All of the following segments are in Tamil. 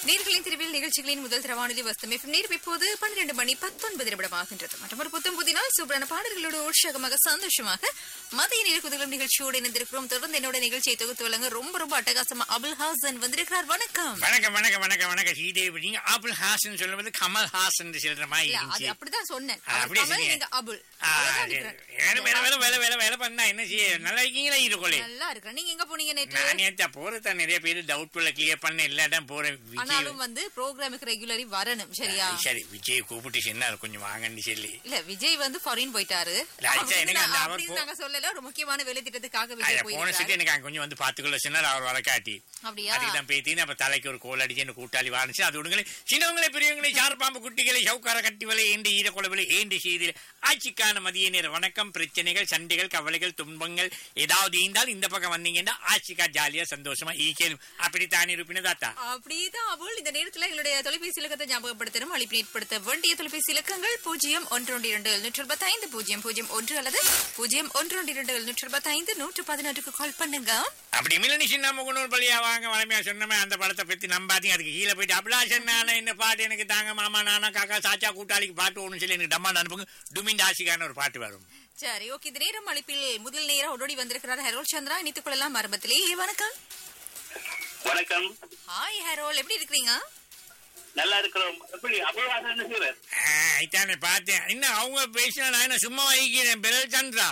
நேர்களின் திருவில் நிகழ்ச்சிகளின் முதல் திரவானொலி வஸ்தம் எஃப்எம் நேரம் இப்போது பன்னிரண்டு மணி பத்தொன்பது நிமிடமாகின்றது மற்றும் ஒரு புத்தம் புதினால் சூப்பரான பாடல்களோடு உற்சாகமாக சந்தோஷமாக மதிய நேர குதலும் நிகழ்ச்சியோடு இணைந்திருக்கிறோம் தொடர்ந்து என்னோட நிகழ்ச்சியை தொகுத்து வழங்க ரொம்ப ரொம்ப அட்டகாசமா அபுல் ஹாசன் வந்திருக்கிறார் வணக்கம் வணக்கம் வணக்கம் வணக்கம் வணக்கம் ஸ்ரீதேவி நீங்க ஆப்பிள் ஹாசன் சொல்லும்போது கமல் ஹாசன் சொல்ற மாதிரி இல்ல அது இருந்துச்சு அப்படிதான் சொன்னேன் ஆ, அவர் அப்படியே கமல், சொன்னீங்க. நீங்க அபுல் ஆ, அவ்வளவுதான் சரி. இருக்கிறேன். வேலை வேலை வேலை வேலை வேலை வேலை பண்ணா என்ன செய்ய நல்லா இருக்கீங்களா இருக்கோலே நல்லா இருக்கிறேன் நீங்க எங்க போனீங்க நேற்று நான் நேத்தா போறதா நிறைய பேர் டவுட் புள்ள கிளியர் பண்ண எல்லா இடம் போறேன் விஜய் ஆனாலும் வந்து ப்ரோக்ராமுக்கு ரெகுலரி வரணும் சரியா சரி விஜய் கூப்பிட்டு சொன்னார் கொஞ்சம் வாங்கன்னு சொல்லி இல்ல விஜய் வந்து ஃபாரின் போயிட்டாரு இல்ல, அது அப்படின்னு எனக்கு அந்த நான் அவர் அப்படின்னு போ- நாங்க சொல்லல ஒரு முக்கியமான வேலை திட்டத்துக்காக அத விஜய் போன போயிருக்காரு சீட்டு எனக்கு அங்க கொஞ்சம் வந்து பாத்துக்கொள்ள சொன்னார் அவர் வரக்காட்டி அப்படியா அதுக்கு தான் பேத்தின்னு அப்ப தலைக்கு ஒரு கோல் அடிச்சு கூட்டாளி வாரிச்சு அது விடுங்களே சின்னவங்களே பெரியவங்களே சார்பாம்பு குட்டிகளை சவுக்கார கட்டி வலை ஏண்டு ஈரக்குழவிலை ஏண்டு செய்து ஆட்சிக்கான மதிய நேர வணக்கம் பிரச்சனைகள் சண்டைகள் கவலைகள் துன்பங்கள் ஏதாவது இருந்தால் இந்த பக்கம் வந்தீங்கன்னா ஆட்சிக்கா ஜாலியா சந்தோஷமா ஈக்கேனும் அப்படித்தான் இருப்பினதாத்தா அப்படிதான் அவள் இந்த நேரத்துல எங்களுடைய தொலைபேசி இலக்கத்தை ஞாபகப்படுத்தணும் அழைப்பு ஏற்படுத்த வேண்டிய தொலைபேசி இலக்கங்கள் பூஜ்ஜியம் ஒன்று ஒன்று இரண்டு எழுநூற்று இருபத்தி ஐந்து பூஜ்ஜியம் பூஜ்ஜியம் ஒன்று அல்லது பூஜ்ஜியம் ஒன்று ஒன்று இரண்டு எழுநூற்று இருபத்தி ஐந்து நூற்று பதினொன்றுக்கு கால் பண்ணுங்க அப்படி மில்லனி சின்ன முகநூல் பள்ளியா வாங்க வளமையா சொன்னமே அந்த படத்தை பத்தி நம்பாதீங்க அதுக்கு கீழே போயிட்டு அபிலாஷன் நானா இந்த பாட்டு எனக்கு தாங்க மாமா நானா காக்கா சாச்சா கூட்டாளிக்கு பாட்டு ஒன்று சொல்லி எனக்கு டம்மா அனுப்புங்க டுமின் ஆசிகான ஒரு பாட்டு வரும் சரி ஓகே இந்த நேரம் அழைப்பில் முதல் நேரம் ஓடோடி வந்திருக்கிறார் ஹெரோல் சந்திரா இணைத்துக் கொள்ளலாம் ஆரம்பத்திலே வணக்கம் வணக்கம் ஹாய் ஹெரோல் எப்படி இருக்கிறீங்க நல்லா இருக்கிறோம் எப்படி அபவாதம் என்ன செய்யறார் ஐத்தானே பார்த்தேன் இன்னும் அவங்க பேசினா நான் என்ன சும்மா வைக்கிறேன் பெரல் சந்திரா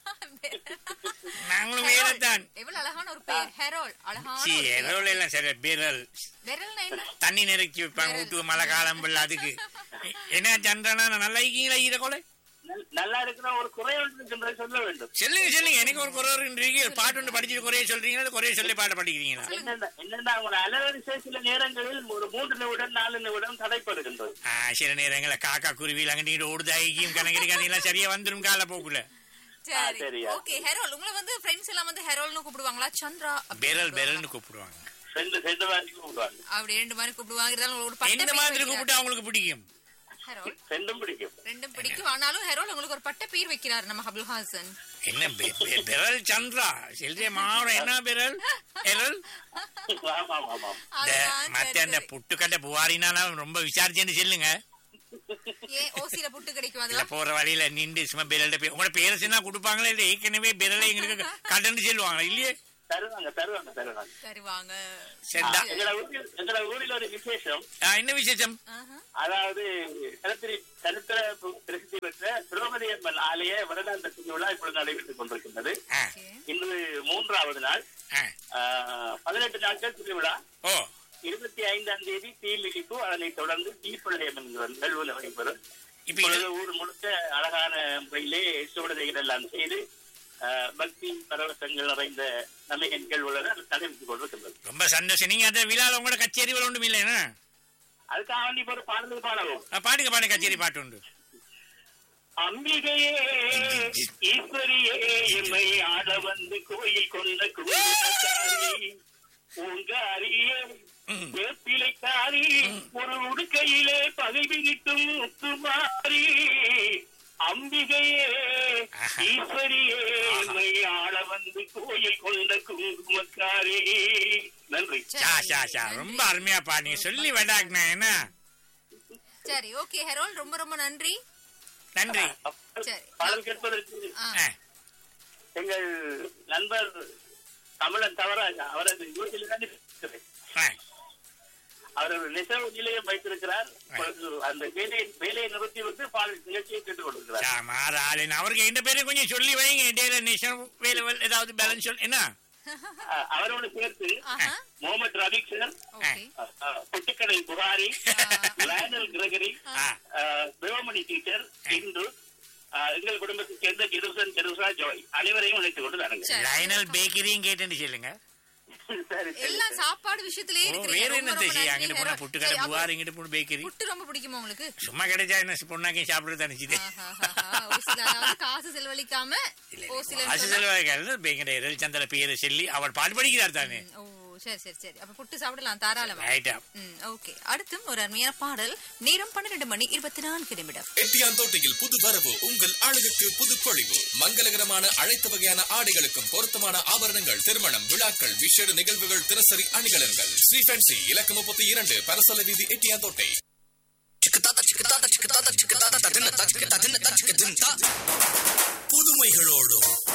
நாங்களும் வேறத்தான் எவ்வளவு அழகான ஒரு பேர் ஹெரோல் அழகான சி ஒரு பேர். எரோல எல்லாம் சரி பெரல் விரல்னா என்ன தண்ணி நெருக்கி வைப்பாங்க ஊத்துவ மழை காலம் பிள்ளை அதுக்கு என்ன சந்திரனா நான் நல்லா இருக்கீங்களா ஈர கொலை நல்- நல்லா இருக்கிற ஒரு குறை ஒன்று இருக்கின்றது சொல்ல வேண்டும் சொல்லுங்க சொல்லுங்க எனக்கு ஒரு குறை இருக்குன்றீங்க ஒரு பாட்டு ஒன்று படிச்சுட்டு குறைய சொல்றீங்களா குறைய சொல்லி பாட்டு படிக்கிறீங்களா என்னென்ன என்னென்ன ஒரு அலவரிசை சில நேரங்களில் ஒரு மூன்று நிமிடம் நாலு நிமிடம் தடைப்படுகின்றது ஆ, சில நேரங்கள காக்கா குருவி அங்கிட்டு ஓடுது ஐக்கியம் கணக்கு அதெல்லாம் சரியா வந்துரும் கால போக்குல சரி சரியா. ஓகே ஹெரோல் உங்களை வந்து ஃப்ரெண்ட்ஸ் எல்லாம் வந்து ஹெரோல்னு கூப்பிடுவாங்களா சந்திரா அப்படி பெரல் கூப்பிடுவாங்களா? பெரல்னு கூப்பிடுவாங்க ரெண்டு ரெண்டு வாட்டி கூப்பிடுவாங்க அப்படி ரெண்டு மாதிரி கூப்பிடுவாங்க இருந்தாலும் உங்களுக்கு ஒரு பட்ட எந்த பேர் மாதிரி வைக்கிறார். கூப்பிட்டு அவங்களுக்கு பிடிக்கும் ஹெரோல் ரெண்டும் பிடிக்கும் ரெண்டும் பிடிக்கும் ஆனாலும் ஹெரோல் உங்களுக்கு ஒரு பட்ட பேர் வைக்கிறார் நம்ம அபுல் ஹாசன் என்ன பெ- பெ- பெரல் சந்திரா செல்றே மாவரம் என்ன பெரல் பெரல் ஆமாம் ஆமாம் இந்த அதுதான் மத்த சரி, அந்த சரி. புட்டுக்கட்டை புகாரினா ரொம்ப விசாரிச்சேன்னு சொல்லுங்க ஏன் ஓசில புட்டு கிடைக்கும் இல்ல அதெல்லாம் போற வழியில நின்று சும்மா பெரல்ட போய் உங்களோட பேரை சொன்னா கொடுப்பாங்களா இல்ல ஏற்கனவே பெரலை எங்களுக்கு கடன்னு சொல்லுவாங்க இல்லையே தருவாங்க தருவாங்க தருவாங்க தருவாங்க சரிடா எங்களோட ஊரில் எங்களோட ஊரில் ஒரு விசேஷம் ஆ, என்ன விசேஷம் ஆஹா. அதாவது சரித்திரி சரித்திர பிரசித்தி பெற்ற திரௌபதி அம்மன் ஆலய வருடாந்த திருவிழா இப்பொழுது நடைபெற்றுக் கொண்டிருக்கின்றது ஆ, Okay. இன்று மூன்றாவது நாள் ஆ. ஆஹ், பதினெட்டு நாட்கள் திருவிழா ஓ இருபத்தி ஐந்தாம் தேதி தீமிதிப்பு அதனைத் தொடர்ந்து தீப்பள்ளயம் என்கிற நிகழ்வு நடைபெறும் இப்ப இது இப்பொழுது ஊர் முழுக்க அழகான முறையிலே சூடதைகள் எல்லாம் செய்து ஆஹ், பக்தி பரவசங்கள் நிறைந்த நல்ல நிகழ்வுகளை நடைபெற்றுக் கொண்டிருக்கின்றது ரொம்ப சந்தோஷம் நீங்க அந்த விழால உங்களோட கச்சேரி ஒன்றும் இல்லைன்னா அதுக்காக வேண்டி இப்ப ஒரு பாடல் பாடவும் ஆ, பாடுங்க பாடுங்க கச்சேரி பாட்டு உண்டு அம்பிகையே ஈஸ்வரியே எம்மை ஆட வந்து கோயில் கொண்ட குருகாரி பூங்காரியே ம். வேப்பிலைக்காரி ஒரு உடுக்கையிலே பதவி நிட்டும் முத்துமாரி அம்பிகையே ஆஹா. ஈஸ்வரியே எம்மை ஆட வந்து கோயில் கொண்ட குங்குமக்காரி நன்றி சா சா சா ரொம்ப அருமையா பாடுங்க சொல்லி வேண்டாக்குனா என்ன சரி ஓகே ஹெரோல் ரொம்ப ரொம்ப நன்றி நன்றி சரி. பாடல் கேட்பதற்கு ஆ. ஆ, எங்கள் நண்பர் தமிழன் தவறாக அவரது யூடியில் தான் இருக்கிறேன். ஆ. அவர் ஒரு நெசவு நிலையம் வைத்திருக்கிறார் இப்பொழுது அந்த வேலையை வேலையை நிறுத்தி விட்டு பாடல் நிகழ்ச்சியை கேட்டுக் கொண்டிருக்கிறார் சா, மாற ஆளுன்னு அவருக்கு இந்த பேரு கொஞ்சம் சொல்லி வைங்க இடையில நிஷம் வேலை வேலை ஏதாவது பேலன்ஸ் சொல்லு என்ன அஹ், அவரோடு சேர்த்து ஆஹா முகமது ரபிக் சார் ஓகே புட்டுக்கடை புகாரி லயனல் கிரகரி ஆ. அஹ், சிவமணி டீச்சர் இன்று அஹ், எங்கள் குடும்பத்தைச் சேர்ந்த ஜெருசன் ஜெருசா ஜோய் அனைவரையும் அழைத்துக் கொண்டு தாருங்க சரி. லைனல் பேக்கரியும் கேட்டேன்னு சொல்லுங்க சரி சரி எல்லாம் சாப்பாடு விஷயத்திலே ஓ, இருக்கிறீங்க வேற ரொம்ப என்ன ரொம்ப செய்ய நன்றி, அங்கிட்டு போனா ஹெரோல். புட்டு கடை சரி, அப்ப புகார் இங்கிட்டு போன பேக்கரி புட்டு ரொம்ப பிடிக்குமா உங்களுக்கு சும்மா கிடைச்சா என்ன பொண்ணாக்கி சாப்பிடுறது நினைச்சுது ஆஹாஹாஹா. ஒரு சில அதாவது காசு செலவழிக்காம ஓ சில அது செல்வாய்கள் பேங்கட சந்திர பேரை சொல்லி அவர் பாட்டு படிக்கிறார் தானே ஓ சரி சரி சரி அப்ப புட்டு சாப்பிடலாம் தாராளமா ரைட்டா ம் ஓகே அடுத்தும் ஒரு அருமையான பாடல் நேரம் பன்னிரண்டு மணி இருபத்தி நான்கு நிமிடம் எட்டியாந்தோட்டையில் புது வரவு உங்கள் அழகுக்கு புது பொழிவு மங்களகரமான அனைத்து வகையான ஆடைகளுக்கும் பொருத்தமான ஆபரணங்கள் திருமணம் விழாக்கள் விசேட நிகழ்வுகள் தினசரி அணிகலன்கள் ஸ்ரீ ஃபேன்சி இலக்கு முப்பத்தி இரண்டு பரசல வீதி எட்டியாந்தோட்டை புதுமைகளோடும்